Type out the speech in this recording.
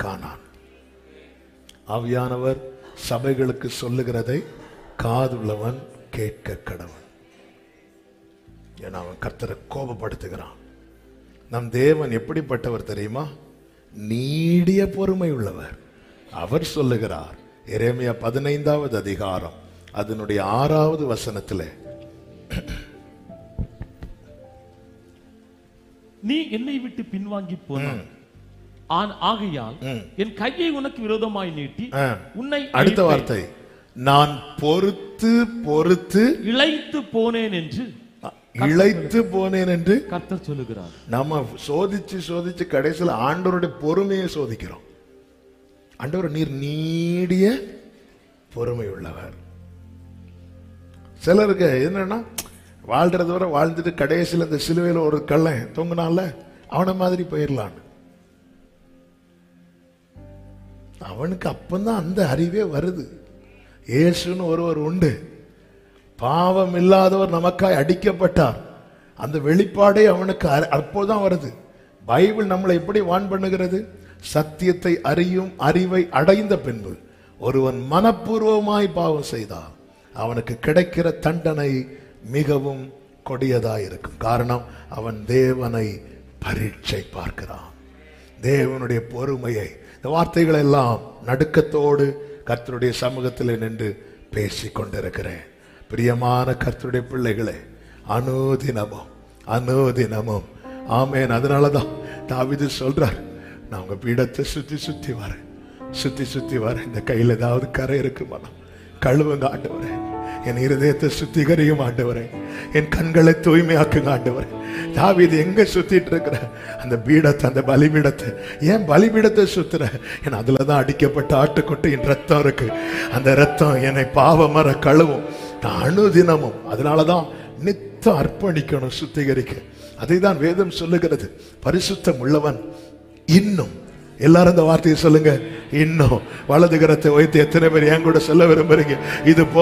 காணான் ஆவியானவர் சபைகளுக்கு சொல்லுகிறதை காதுள்ளவன் கேட்க கடவன் ஏன்னா அவன் கர்த்தரை கோபப்படுத்துகிறான் நம் தேவன் எப்படிப்பட்டவர் தெரியுமா நீடிய பொறுமை உள்ளவர் அவர் சொல்லுகிறார் எரேமியா பதினைந்தாவது அதிகாரம் அதனுடைய ஆறாவது வசனத்திலே நீ என்னை விட்டு பின்வாங்கி போனாய் ஆன் ஆகையால் என் கையை உனக்கு விரோதமாய் நீட்டி ஆ. உன்னை அடுத்த அழிப்பேன். வார்த்தை நான் பொறுத்து பொறுத்து இளைத்து போனேன் என்று இழைத்து போனேன் என்று கர்த்தர் சொல்லுகிறார் நம்ம சோதிச்சு சோதிச்சு கடைசியில் ஆண்டவருடைய பொறுமையை சோதிக்கிறோம் ஆண்டவர் நீர் நீடிய பொறுமை உள்ளவர் சிலருக்கு என்னன்னா வாழ்றது வரை வாழ்ந்துட்டு கடைசியில் இந்த சிலுவையில் ஒரு கள்ளன் தொங்குனால அவனை மாதிரி போயிடலான்னு அவனுக்கு அப்பந்தான் அந்த அறிவே வருது இயேசுன்னு ஒருவர் உண்டு பாவம் இல்லாதவர் நமக்காய் அடிக்கப்பட்டார் அந்த வெளிப்பாடே அவனுக்கு அ- அப்போதான் வருது பைபிள் நம்மளை எப்படி வான் பண்ணுகிறது சத்தியத்தை அறியும் அறிவை அடைந்த பின்பு ஒருவன் மனப்பூர்வமாய் பாவம் செய்தால் அவனுக்கு கிடைக்கிற தண்டனை மிகவும் கொடியதாய் இருக்கும் காரணம் அவன் தேவனை பரீட்சை பார்க்கிறான் தேவனுடைய பொறுமையை இந்த வார்த்தைகள் எல்லாம் நடுக்கத்தோடு கர்த்தருடைய சமூகத்தில் நின்று பேசிக் கொண்டிருக்கிறேன் பிரியமான கர்த்தருடைய பிள்ளைகளே அனுதினமும் அனுதினமும் ஆமேன் அதனாலதான் தாவிது சொல்றார் நான் உங்க பீடத்தை சுத்தி சுத்தி வரேன் சுத்தி சுத்தி வரேன் இந்த கையில ஏதாவது கரை இருக்கு மனம் கழுவுங்க ஆண்டவரே என் இருதயத்தை சுத்திகரியும் ஆண்டவரே என் கண்களை தூய்மையாக்குங்க ஆண்டவரே தாவீது எங்க சுத்திட்டு இருக்கிற அந்த பீடத்தை அந்த பலிபீடத்தை ஏன் பலிபீடத்தை சுத்துற ஏன்னா அதுலதான் அடிக்கப்பட்ட ஆட்டுக்குட்டியின் ரத்தம் இருக்கு அந்த ரத்தம் என்னை பாவமர கழுவும் நான் அணுதினமும் அதனாலதான் நித்தம் அர்ப்பணிக்கணும் சுத்திகரிக்க அதை தான் வேதம் சொல்லுகிறது பரிசுத்தம் உள்ளவன் இன்னும் எல்லாரும் இந்த வார்த்தையை சொல்லுங்க இன்னும் வலது கரத்தை வைத்து எத்தனை பேர் என் கூட சொல்ல விரும்புறீங்க இது போ